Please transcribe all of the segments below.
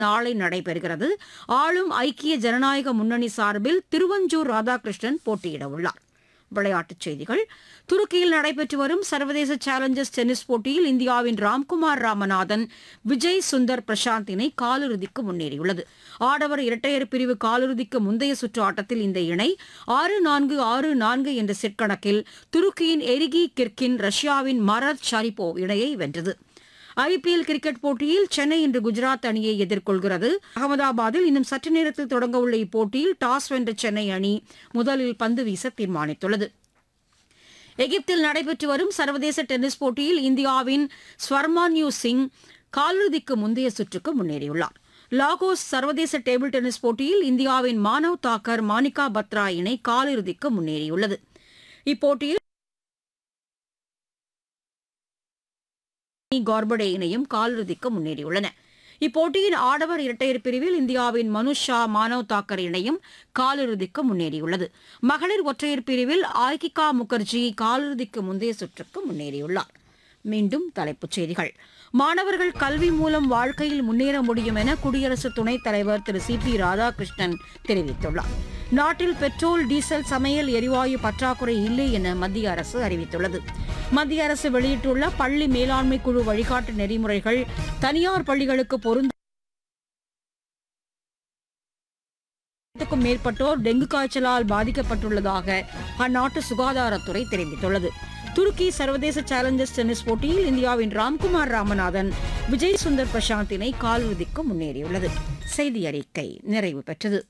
நாளை நடைபெறுகிறது ஆளும் ஐக்கிய ஜனநாயக முன்னணி சார்பில் திருவஞ்சூர் ராதாகிருஷ்ணன் போட்டியிட உள்ளார் விளையாட்டுச் செய்திகள் துருக்கியில் நடைபெற்று வரும் சர்வதேச சேலஞ்சர்ஸ் டென்னிஸ் போட்டியில் இந்தியாவின் ராம்குமார் ராமநாதன் விஜய் சுந்தர் பிரசாந்த் இணை காலிறுதிக்கு முன்னேறியுள்ளது ஆடவர் இரட்டையர் பிரிவு காலிறுதிக்கு முந்தைய சுற்று ஆட்டத்தில் இந்த இணை ஆறு நான்கு ஆறு நான்கு என்ற செட் கணக்கில் துருக்கியின் எரிகி கிர்கின் ரஷ்யாவின் மரத் ஷரிபோவ் இணையை வென்றது ஐபிஎல் கிரிக்கெட் போட்டியில் சென்னை இன்று குஜராத் அணியை எதிர்கொள்கிறது அகமதாபாத்தில் இன்னும் சற்று நேரத்தில் தொடங்க உள்ள இப்போட்டியில் டாஸ் வென்ற சென்னை அணி முதலில் பந்து வீச தீர்மானித்துள்ளது எகிப்தில் நடைபெற்று வரும் சர்வதேச டென்னிஸ் போட்டியில் இந்தியாவின் ஸ்வர்மான்யூ சிங் காலிறுதிக்கு முந்தைய சுற்றுக்கு முன்னேறியுள்ளார் லாகோஸ் சர்வதேச டேபிள் டென்னிஸ் போட்டியில் இந்தியாவின் மானவ் தாக்கர் மானிகா பத்ரா இணை காலிறுதிக்கு முன்னேறியுள்ளது இப்போட்டியில் கார்படே இணையும் காலிறுதிக்கு முன்னேறியுள்ளன இப்போட்டியின் ஆடவர் இரட்டையர் பிரிவில் இந்தியாவின் மனுஷ் ஷா மானவ் தாக்கர் இணையும் காலிறுதிக்கு முன்னேறியுள்ளது மகளிர் ஒற்றையர் பிரிவில் ஆய்கிகா முகர்ஜி காலிறுதிக்கு முந்தைய சுற்றுக்கு முன்னேறியுள்ளார் மீண்டும் தலைப்புச் செய்திகள் மாணவர்கள் கல்வி மூலம் வாழ்க்கையில் முன்னேற முடியும் என குடியரசு துணைத் தலைவர் திரு சி பி ராதாகிருஷ்ணன் தெரிவித்துள்ளார் நாட்டில் பெட்ரோல் டீசல் சமையல் எரிவாயு பற்றாக்குறை இல்லை என மத்திய அரசு அறிவித்துள்ளது மத்திய அரசு வெளியிட்டுள்ள பள்ளி மேலாண்மை குழு வழிகாட்டு நெறிமுறைகள் தனியார் பள்ளிகளுக்கு பொருந்த க்கும் மேற்பட்டோர் டெங்கு காய்ச்சலால் பாதிக்கப்பட்டுள்ளதாக அந்நாட்டு சுகாதாரத்துறை தெரிவித்துள்ளது துருக்கி சர்வதேச சேலஞ்சர்ஸ் டென்னிஸ் போட்டியில் இந்தியாவின் ராம்குமார் ராமநாதன் விஜய் சுந்தர் பிரசாந்த் இணை காலிறுதிக்கு முன்னேறியுள்ளது செய்தி அறிக்கை நிறைவு பெற்றது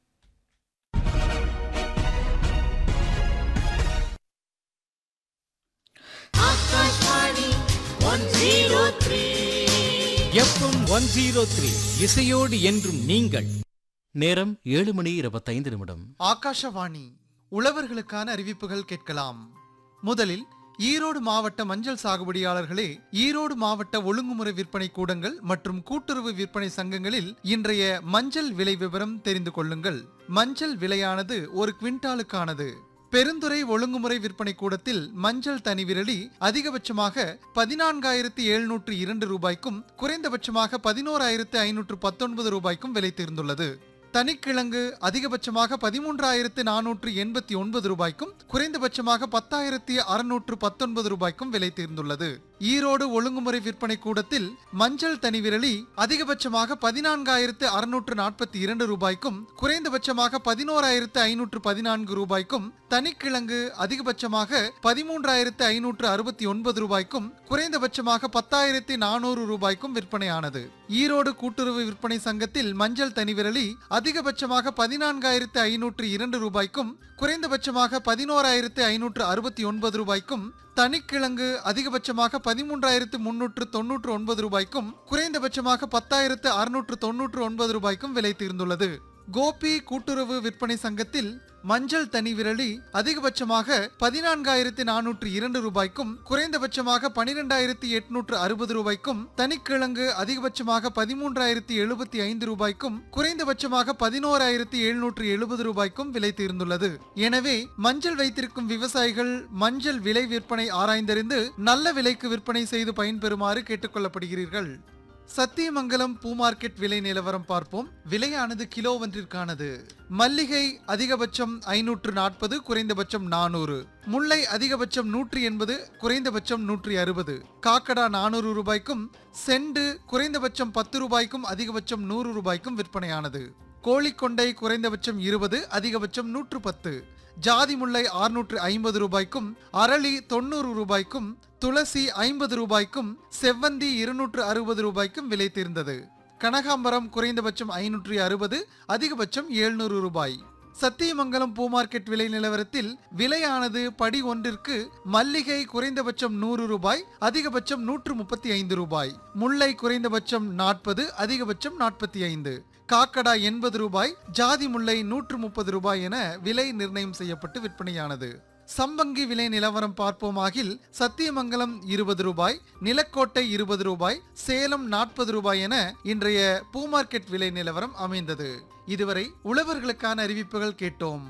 எஃப்எம் ஒன் ஜீரோ த்ரீ இசையோடு என்றும் நீங்கள் நேரம் ஏழு மணி இருபத்தைந்து நிமிடம் ஆகாஷவாணி உழவர்களுக்கான அறிவிப்புகள் கேட்கலாம் முதலில் ஈரோடு மாவட்ட மஞ்சள் சாகுபடியாளர்களே ஈரோடு மாவட்ட ஒழுங்குமுறை விற்பனை கூடங்கள் மற்றும் கூட்டுறவு விற்பனை சங்கங்களில் இன்றைய மஞ்சள் விலை விவரம் தெரிந்து கொள்ளுங்கள் மஞ்சள் விலையானது ஒரு குவிண்டாலுக்கானது பெருந்துறை ஒழுங்குமுறை விற்பனை கூடத்தில் மஞ்சள் தனி விரலி அதிகபட்சமாக பதினான்காயிரத்து எழுநூற்று இரண்டு ரூபாய்க்கும் குறைந்தபட்சமாக பதினோராயிரத்து ஐநூற்று பத்தொன்பது ரூபாய்க்கும் விலை தீர்ந்துள்ளது தனிக்கிழங்கு அதிகபட்சமாக பதிமூன்றாயிரத்து நானூற்று எண்பத்தி ஒன்பது ரூபாய்க்கும் குறைந்தபட்சமாக பத்தாயிரத்தி அறுநூற்று பத்தொன்பது ரூபாய்க்கும் விலை தீர்ந்துள்ளது ஈரோடு ஒழுங்குமுறை விற்பனை கூடத்தில் மஞ்சள் தனி விரலி அதிகபட்சமாக பதினான்காயிரத்து அறுநூற்று நாற்பத்தி இரண்டு ரூபாய்க்கும் குறைந்தபட்சமாக பதினோராயிரத்து ஐநூற்று பதினான்கு ரூபாய்க்கும் தனிக்கிழங்கு அதிகபட்சமாக பதிமூன்றாயிரத்து ஐநூற்று அறுபத்தி ஒன்பது ரூபாய்க்கும் குறைந்தபட்சமாக பத்தாயிரத்தி நானூறு ரூபாய்க்கும் விற்பனையானது ஈரோடு கூட்டுறவு விற்பனை சங்கத்தில் மஞ்சள் தனி விரலி அதிகபட்சமாக பதினான்காயிரத்து ஐநூற்று இரண்டு ரூபாய்க்கும் குறைந்தபட்சமாக பதினோராயிரத்து ஐநூற்று அறுபத்தி ஒன்பது ரூபாய்க்கும் தனிக்கிழங்கு அதிகபட்சமாக பதிமூன்றாயிரத்து முன்னூற்று தொன்னூற்று ஒன்பது ரூபாய்க்கும் குறைந்தபட்சமாக பத்தாயிரத்து அறுநூற்று தொன்னூற்று ஒன்பது ரூபாய்க்கும் விலை தீர்ந்துள்ளது கோபி கூட்டுறவு விற்பனை சங்கத்தில் மஞ்சள் தனி விரலி அதிகபட்சமாக பதினான்காயிரத்தி நானூற்று இரண்டு ரூபாய்க்கும் குறைந்தபட்சமாக பனிரெண்டாயிரத்தி எட்நூற்று அறுபது ரூபாய்க்கும் தனிக்கிழங்கு அதிகபட்சமாக பதிமூன்றாயிரத்தி எழுபத்தி ஐந்து ரூபாய்க்கும் குறைந்தபட்சமாக பதினோராயிரத்தி எழுநூற்று எழுபது ரூபாய்க்கும் விலை தீர்ந்துள்ளது எனவே மஞ்சள் வைத்திருக்கும் விவசாயிகள் மஞ்சள் விலை விற்பனை ஆராய்ந்தறிந்து நல்ல விலைக்கு விற்பனை செய்து பயன்பெறுமாறு கேட்டுக்கொள்ளப்படுகிறீர்கள் சத்தியமங்கலம் பூ மார்க்கெட் விலை நிலவரம் பார்ப்போம் விலையானது கிலோ ஒன்றிற்கானது மல்லிகை அதிகபட்சம் ஐநூற்று நாற்பது குறைந்தபட்சம் நானூறு முல்லை அதிகபட்சம் நூற்றி எண்பது குறைந்தபட்சம் நூற்றி அறுபது காக்கடா நானூறு ரூபாய்க்கும் செண்டு குறைந்தபட்சம் பத்து ரூபாய்க்கும் அதிகபட்சம் நூறு ரூபாய்க்கும் விற்பனையானது கோழிக்கொண்டை குறைந்தபட்சம் இருபது அதிகபட்சம் நூற்று பத்து ஜாதி முல்லை ஆறுநூற்று ஐம்பது ரூபாய்க்கும் அரளி தொண்ணூறு ரூபாய்க்கும் துளசி ஐம்பது ரூபாய்க்கும் செவ்வந்தி இருநூற்று அறுபது ரூபாய்க்கும் விலை தீர்ந்தது கனகாம்பரம் குறைந்தபட்சம் ஐநூற்றி அறுபது அதிகபட்சம் எழுநூறு ரூபாய் சத்தியமங்கலம் பூ மார்க்கெட் விலை நிலவரத்தில் விலையானது படி ஒன்றிற்கு மல்லிகை குறைந்தபட்சம் நூறு ரூபாய் அதிகபட்சம் நூற்று முப்பத்தி ஐந்து ரூபாய் முல்லை குறைந்தபட்சம் நாற்பது அதிகபட்சம் நாற்பத்தி ஐந்து காக்கடா எண்பது ரூபாய் ஜாதி முல்லை நூற்று முப்பது ரூபாய் என விலை நிர்ணயம் செய்யப்பட்டு விற்பனையானது சம்பங்கி விலை நிலவரம் பார்ப்போமாகில் சத்தியமங்கலம் இருபது ரூபாய் நிலக்கோட்டை இருபது ரூபாய் சேலம் நாற்பது ரூபாய் என இன்றைய பூ மார்க்கெட் விலை நிலவரம் அமைந்தது இதுவரை உழவர்களுக்கான அறிவிப்புகள் கேட்டோம்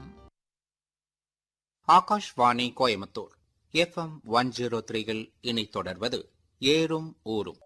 Akashvani Coimbatore FM one zero த்ரீயில் இனி தொடர்வது ஏறும் ஊரும்